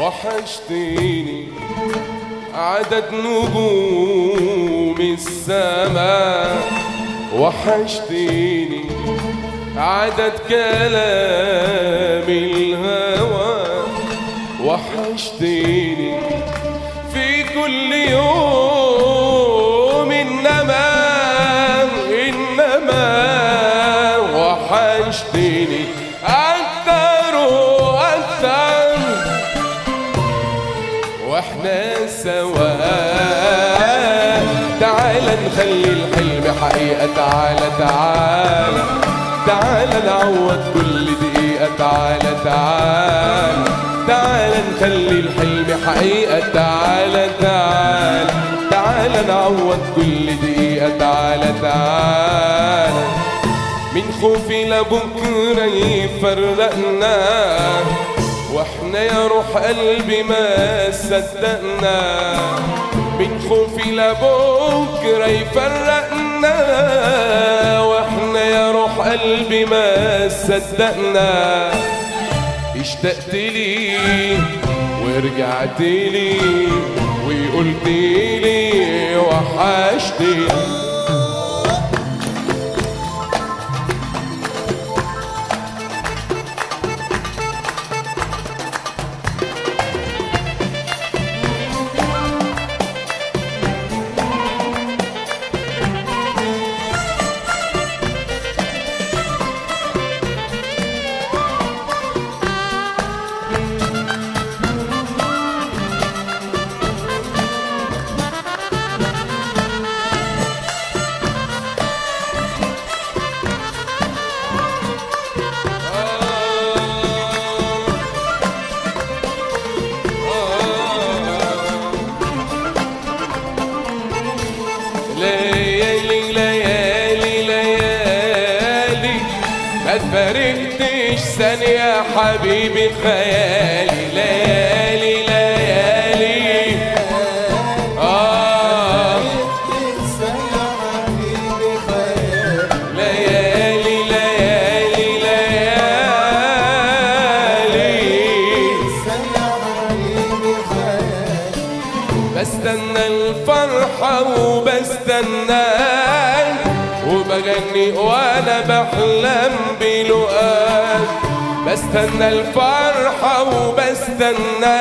وحشتيني عدد نجوم السماء وحشتيني عدد كلام الهوى وحشتيني في كل يوم إنما إنما وحشتيني أكتر وأكتر واحنا سوا تعال نخلي الحلم حقيقة تعال تعال تعال نعوض كل دقيقة تعال تعال تعال نخلي الحلم حقيقة تعال تعال تعال نعوض كل دقيقة تعال تعال من خوفي لبكرة يفرقنا واحنا يا روح قلبي ما صدقنا من خوفي لبكرة يفرقنا واحنا يا روح قلبي ما صدقنا اشتقت لي ورجعت لي وقلت لي وحشتني ليالي ليالي ليالي ما تفارقتش ثانية حبيبي خيالي ليالي ليالي آه ليالي ليالي ليالي بستنى الفرحة وبستنى وبغني وانا بحلم بلقاك بستنى الفرحة وبستنى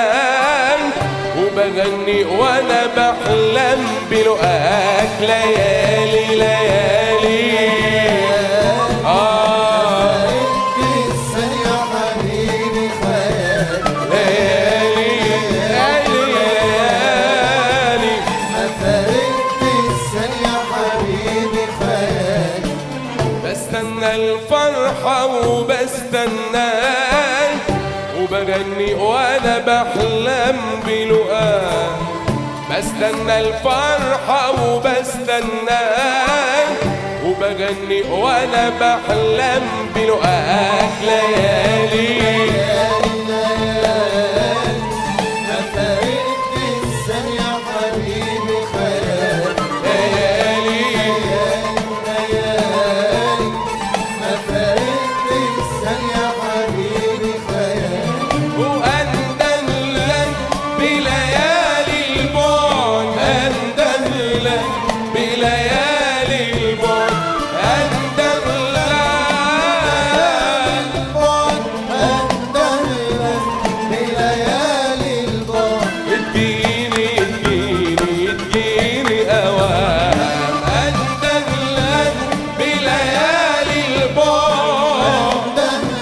وبغني وانا بحلم بلقاك ليالي ليالي آه ليالي ليالي ليالي بستنى الفرحة وبستنى وبغني وانا بحلم بلقاك بستنى الفرحة وبستنى وبغني وانا بحلم بلقاك ليالي ليالي وأندم لك بليالي البعد أندم لك بليالي البعد أندم لك تجيني تجيني تجيني أوام أندم لك بليالي البعد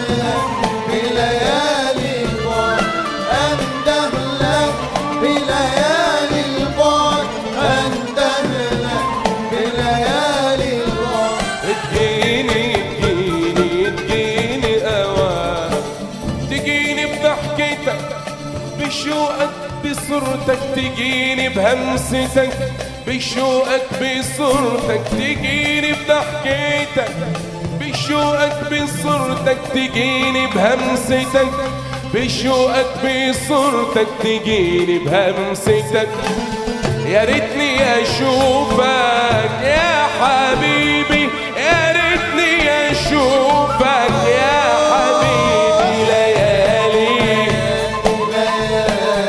تجيني تجيني تجيني أوام تجيني بضحكتك بشوقك بصورتك تجيني بهمستك بشوقك بصورتك تجيني بضحكتك بشوقك بصورتك تجيني بهمستك بشوقك بصورتك تجيني بهمستك يا ريتني اشوفك يا حبيبي يا ريتني اشوفك يا حبيبي ليالي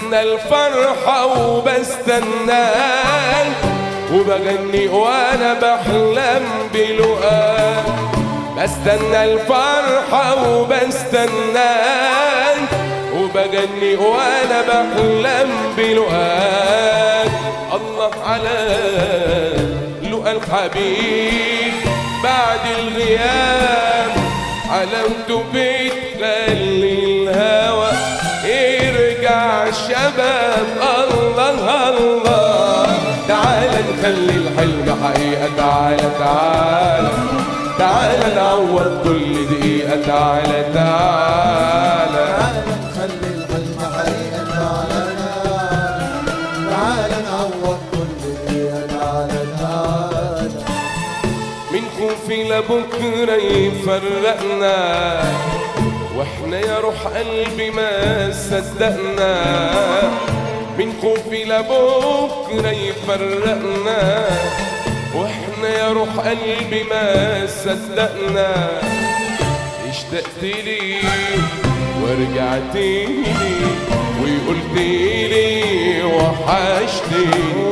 بستنى الفرحة وبستناك وبغني وانا بحلم بلقاك بستنى الفرحة وبستناك وبغني وانا بحلم بلقاك الله على لقى الحبيب بعد الغياب علامته بتخلي الهوى يرجع شباب الله الله تعال نخلي الحلم حقيقة تعالى تعالى تعالى نعوض كل دقيقة تعالى تعالى تعال نخلي الحلم حقيقة تعالى تعال نعوض كل دقيقة تعالى تعالى من خوفي لبكرة يفرقنا واحنا يا روح قلبي ما صدقنا من خوفي لبكرة يفرقنا واحنا يا روح قلبي ما صدقنا اشتقت لي ورجعت لي وقلت لي وحشتني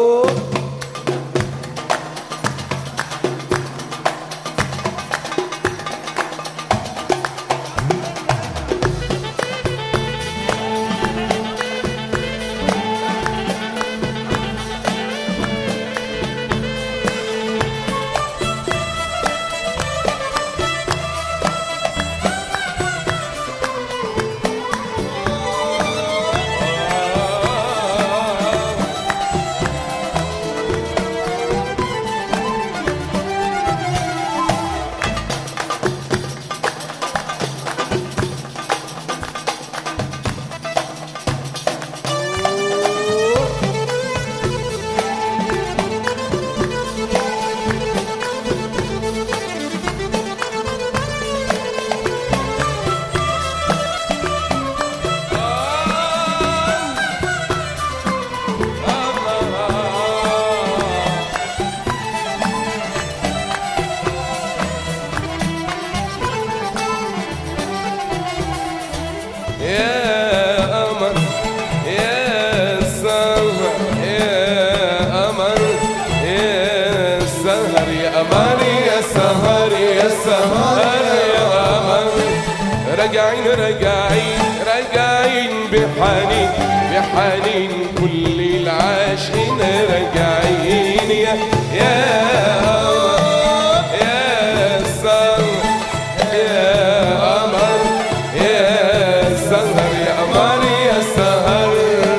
يا قمر يا سهر يا قمر يا سهر يا قمر يا سهر يا سهر يا قمر راجعين راجعين راجعين بحنين بحنين كل العاشقين راجعين يا يا قمر يا سهر يا قمر يا سهر يا قمر يا سهر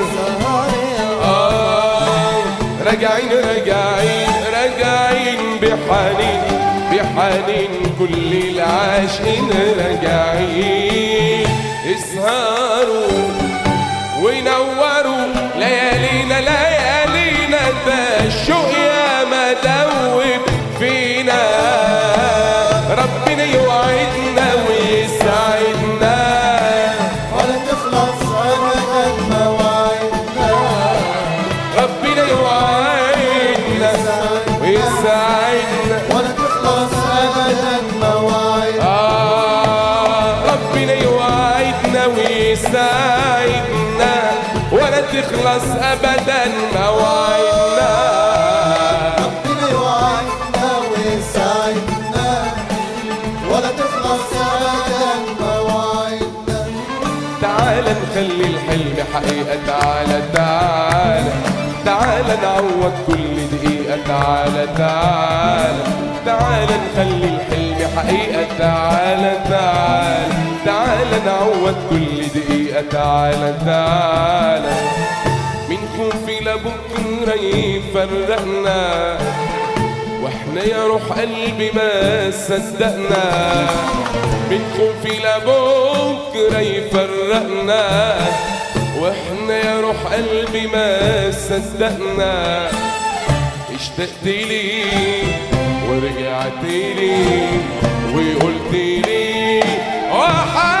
آه راجعين راجعين راجعين بحنين بحنين كل العاشقين راجعين اسهروا ونوروا ليالينا ليالينا ده الشوق يا ما دوب فينا ربنا يوعدنا ويسعدنا ولا تخلص أبدا مواعيدنا ربنا يوعدنا ويسعدنا ولا تخلص أبدا مواعيدنا آه ربنا يوعدنا ويسعدنا ولا تخلص ابدا مواعيدنا ربنا يوعدنا ويسعدنا ولا تخلص أبدا مواعيدنا تعال نخلي الحلم حقيقة تعالى تعالى تعالى نعوض كل دقيقة تعالى تعالى تعالى نخلي الحلم حقيقة تعالى تعالى تعالى نعوض كل دقيقة تعالى تعالى من خوفي لبكرة يفرقنا واحنا يا روح قلبي ما صدقنا من خوفي لبكرة يفرقنا واحنا يا روح قلبي ما صدقنا اشتقت لي ورجعت لي وقلت لي وحشتني